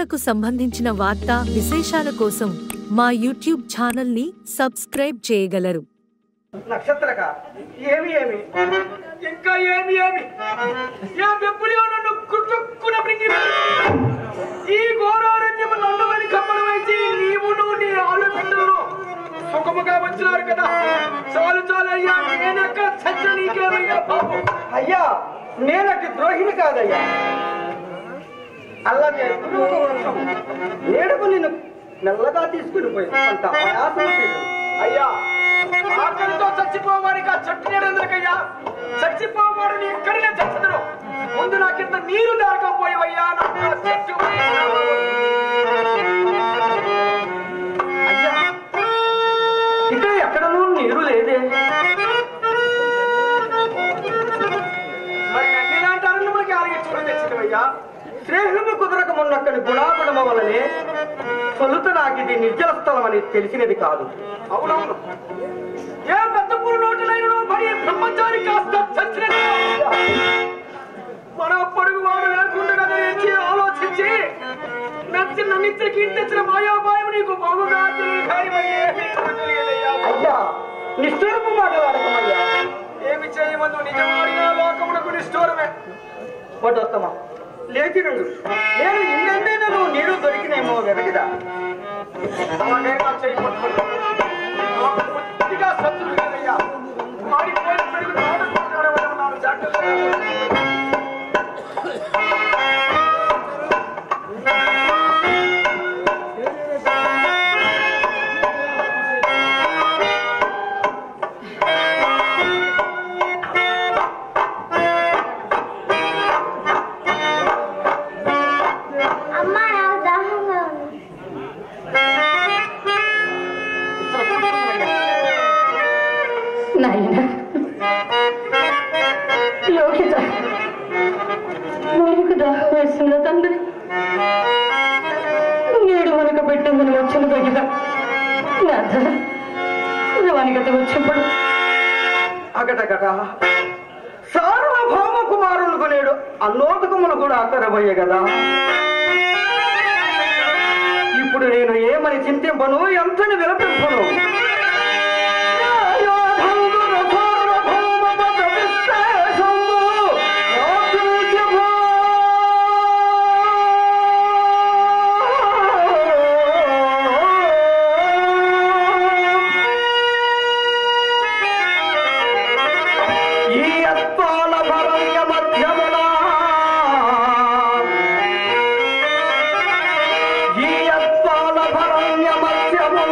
తిరుమలకు సంబంధించిన వార్తా విశేషాల కోసం మా యూట్యూబ్ ఛానల్ని సబ్స్క్రైబ్ చేయగలరు నక్షత్రక ఏమి ఏమి ఇంకా ఏమి ఏమి ఏ వెప్పులియో నన్ను కుట్టుకున బ్రింగి ఈ ఘోరారణ్యము నన్ను అని కమ్మడమైతే నీవును నీ ఆలు బిడ్డలు సుఖముగా వచ్చినారు కదా చాలు చాలు అయ్యా నేనెక్క చచ్చ నీకేమయ్యా పాపం అయ్యా నేనటి ద్రోహిని కాదయ్యా అలాగే నేడుకు నిన్ను మెల్లగా తీసుకుని పోయి అంత ఆయాసం అయ్యా ఆకలితో చచ్చిపోవానికి ఆ చెట్టు నీడెందుకయ్యా చచ్చిపోవాడు నీ ఎక్కడనే చచ్చదును ముందు నాకింత నీరు దారకపోయేవయ్యా నాకు ఆ చెట్టు అయ్యా ఇక్కడ ఎక్కడనూ నీరు లేదే మరి నన్ను ఇలాంటి మనకి ఆరగించుకుని తెచ్చినవయ్యా స్నేహము కుదరక మొన్నక్కడి గుణాగుణమ వలనే తొలుత నాకు ఇది నిర్జల స్థలం అని తెలిసినది కాదు అవునవును ఏ పెద్ద పురు నోటినైనా మరి బ్రహ్మచారి కాస్త చచ్చినది మన పొడుగు వాడు లేకుండా గురించి ఆలోచించి నచ్చిన నిత్యకి తెచ్చిన మాయాపాయం నీకు బాగుగా అయ్యా నిష్ఠూరపు మాట్లాడకమయ్యా ఏమి చేయమందు నిజమాడిగా లోకమునకు నిష్ఠూరమే పడొత్తమా లేచి నుండు నేను ఇన్నెన్నెన్నో నీరు దొరికినేమో వెనకదా అలాగైనా చేయబోతున్నాను పూర్తిగా శత్రువు కదయ్యా మాడిపోయిన పెరుగు నాడు జాగ్రత్త అమ్మ నాకు దాహంగా ఉంది నాయన యోగిత నీకు దాహం వేస్తుందా తండ్రి నేడు మనకు పెట్టిందని వచ్చిన దగ్గర నాథ వానికత వచ్చినప్పుడు అగటగట సార్వభౌమ కుమారులకు నేడు అన్నోదకములు కూడా అక్కరబోయే కదా ఇప్పుడు నేను ఏమని చింతింపను ఎంతని విలపింపను ఈ అత్వాల భరణ్య మధ్యమున ఈ అత్వాల భరణ్య మధ్యమున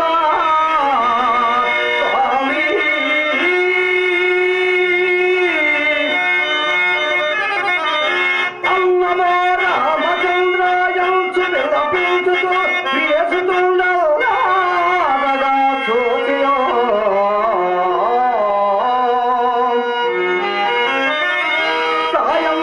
స్వామి అన్నమో రామచంద్రాయంచు విలపించుతూ ప్రియసుతుండగా సోకియో సాయం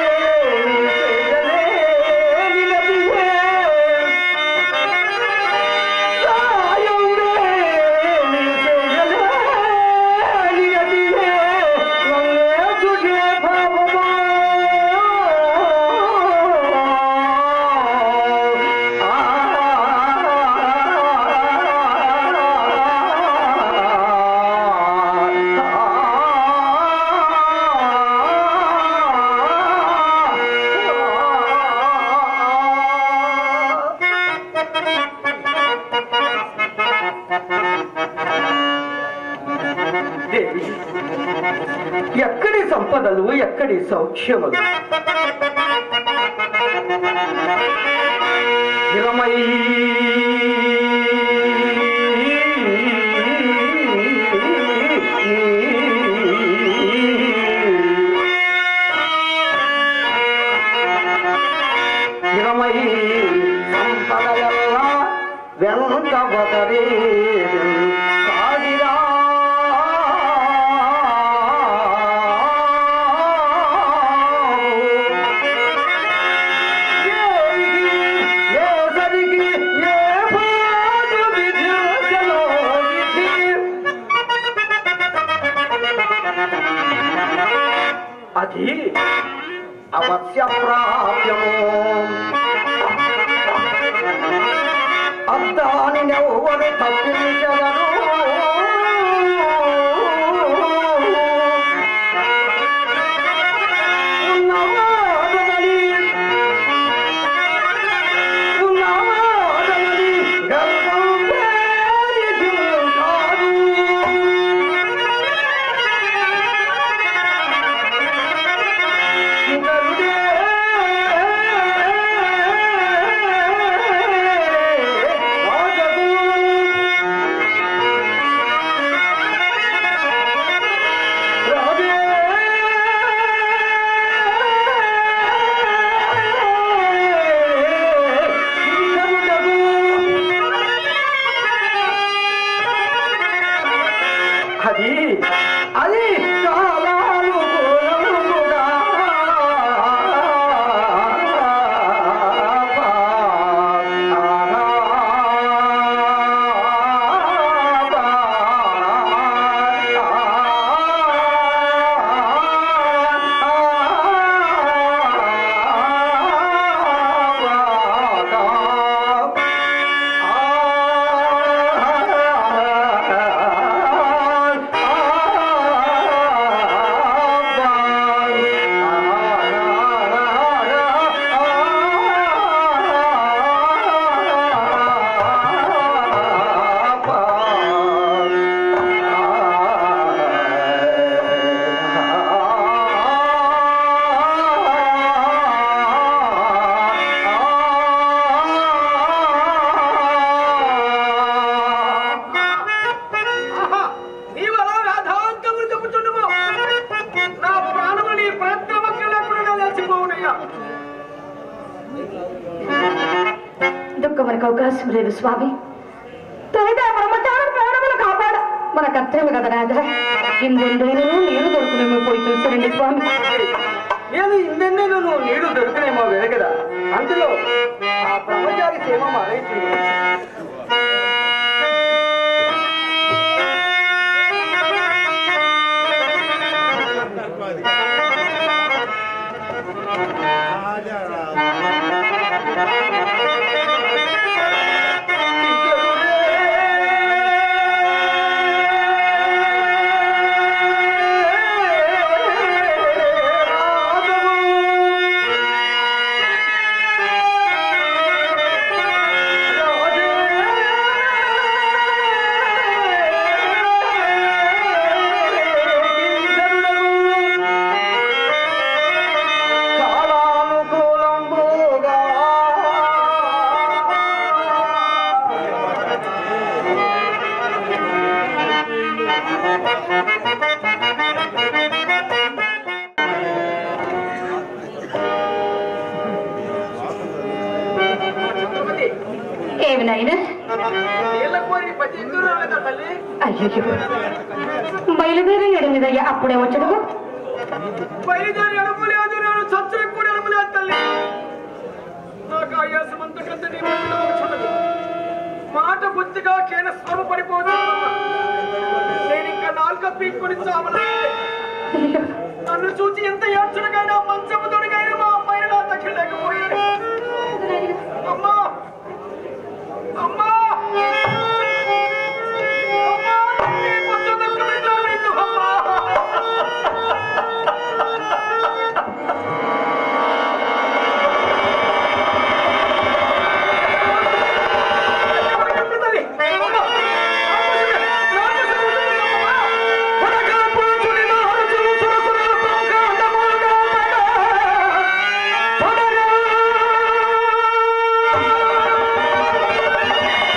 దేవి ఎక్కడి సంపదలు ఎక్కడి సౌఖ్యములు స్థిరమై స్థిరమై సంపదయల్ల వెంట బదరే సాగిరా ఏ సరికి ఏ పాటు విధించలో విధి అది అవశ్య ప్రాప్యము దానినెవ్వరు తప్పించగలరు ఉన్నవాడనని ఉన్నవాడనని గర్వం వేరికి కాదు ఇతరుడే రాజగు రాజే ఇతరుడగు అది అది కాలాలు గుణముగా ఆహా, నీవు అలా వేదాంతములు చెబుతున్నావు నా ప్రాణము నీ ప్రయత్నమక్క లేకుండా లేచిపోవునయ్యా దుఃఖం మనకు అవకాశం లేదు స్వామి త్వరగా బ్రహ్మచార ప్రాణములు కాపాడ మన కర్తవ్యం కదా రాధ ఇందెందైనా నీరు దొరుకునేమో పోయి చూసారండి స్వామి నేను ఇందెన్నెలు నువ్వు నీళ్లు దొరికినేమో వెనకదా అందులో ఆ బ్రహ్మచారి సేవ మారేసి కాలానుకూలంబుగా చంద్రమతి ఏమి నాయన నీళ్ళ కోరి పది ఎందుకు రాలేదా తల్లి అయ్యో బయలుదేరి ఎనిమిదయ్యా అప్పుడే వచ్చడు బయలుదేరి అడుపు లేదు నేను చచ్చిన కూడా అడుపు లేదు తల్లి నాకు ఆయాసం అంతకంత నీ మీద వచ్చున్నది మాట బుద్ధిగా కేన స్వరం పడిపోతున్నా నేను ఇంకా నాలుక పీక్కొని చావలే నన్ను చూసి ఎంత ఏడ్చుడుగైనా మంచము తొడిగైనా మా అమ్మాయిని నా తగ్గలేకపోయాడు అమ్మా అమ్మా అమ్మా నీ ముద్దు దక్కలేదు అమ్మా ఆ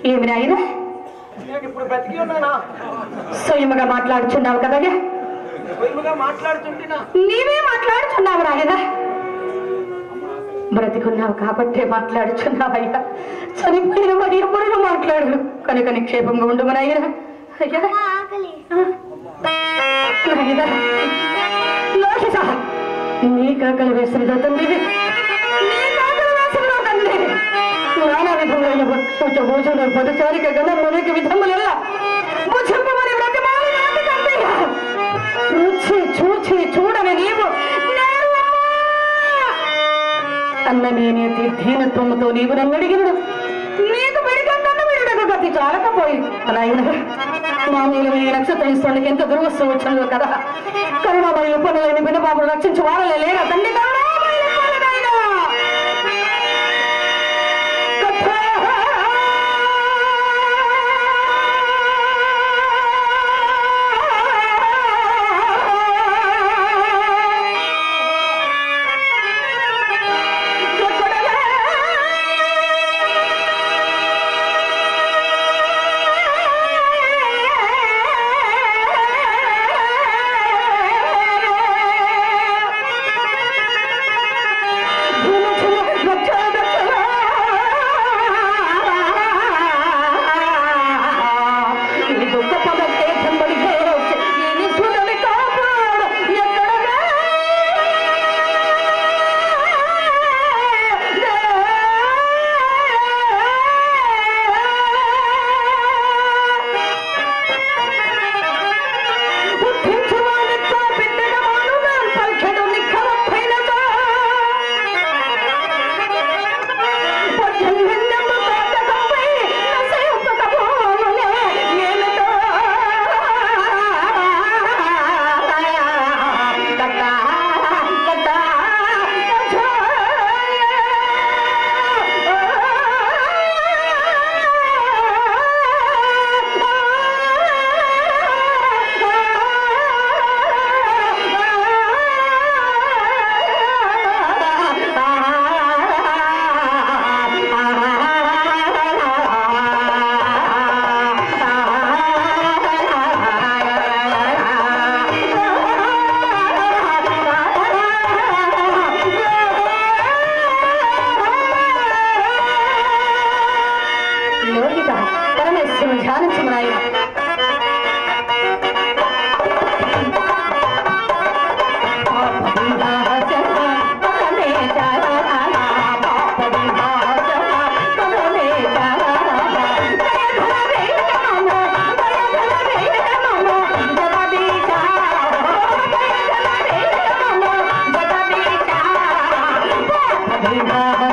ఏమి నాయన నేను ఇప్పుడు బతికి ఉన్నానా స్వయముగా మాట్లాడుచున్నావు కదయ్యా స్వయముగా మాట్లాడుతుంటేనా నీవే మాట్లాడుచున్నావు నాయన బ్రతికున్నావు కాబట్టే మాట్లాడుచున్నావయ్యా చనిపోయిన మరి ఎప్పుడు మాట్లాడు కనుక నిక్షేపంగా ఉండము నాయన అయ్యా ఆకలి నాయనా, లోహిత, నీ కాకలు వేసిన తండ్రి నీ కాకలు వేసిన తండ్రి నానా విధములైన భక్ష భోజన పదచారిక గల అనేక విధములెల్ల భుజంపమని బ్రతిమాలి నాటి తండ్రి రుచి చూచి చూడని నీవు నేను అన్న నేనే దీనత్వముతో నీవు నన్ను అడిగినడు నీకు పెడికంటే వీడుడకు గతి చాలకపోయి నాయన మామూలుగా ఈ నక్షత్రం ఇస్తానికి ఎంత దుర్వస్తు వచ్చిందో కదా కరుణామయ పనులైన బిడ్డబాబులు రక్షించి వాడలే లేరా తండ్రి కరుణామయ పనులైనా. లోహిత పరమేశ్వరుని ధ్యానించము నాయన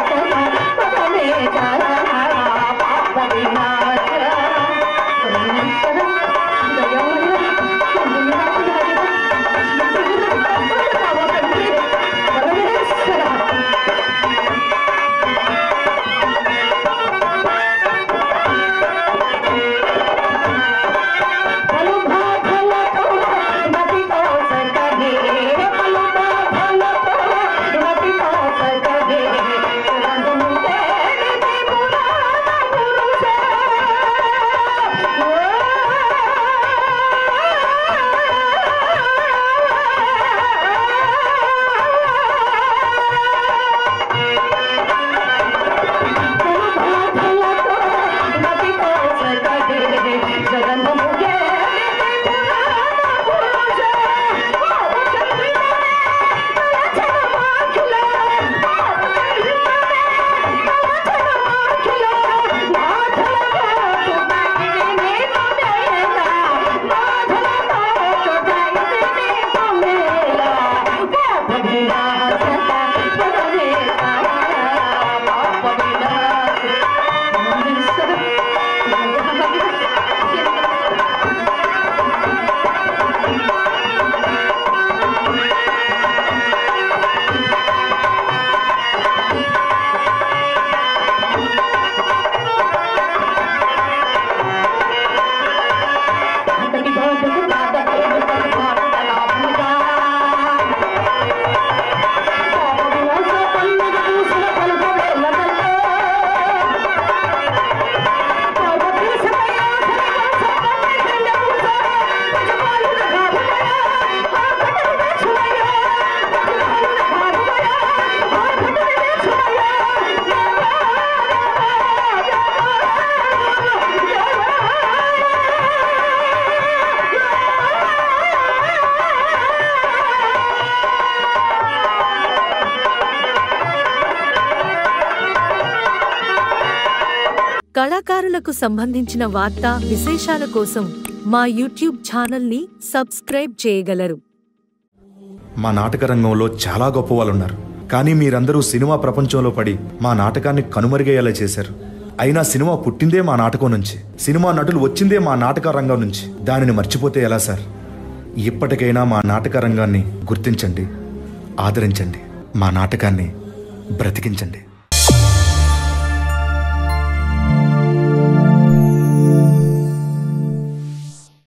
పాప కళాకారులకు సంబంధించిన వార్తా విశేషాల కోసం మా యూట్యూబ్ ఛానల్ని సబ్స్క్రైబ్ చేయగలరు మా నాటక రంగంలో చాలా గొప్ప వాళ్ళు ఉన్నారు కానీ మీరందరూ సినిమా ప్రపంచంలో పడి మా నాటకాన్ని కనుమరుగయ్యేలా చేశారు అయినా సినిమా పుట్టిందే మా నాటకం నుంచి సినిమా నటులు వచ్చిందే మా నాటక రంగం నుంచి దానిని మర్చిపోతే ఎలా సార్ ఇప్పటికైనా మా నాటక రంగాన్ని గుర్తించండి ఆదరించండి మా నాటకాన్ని బ్రతికించండి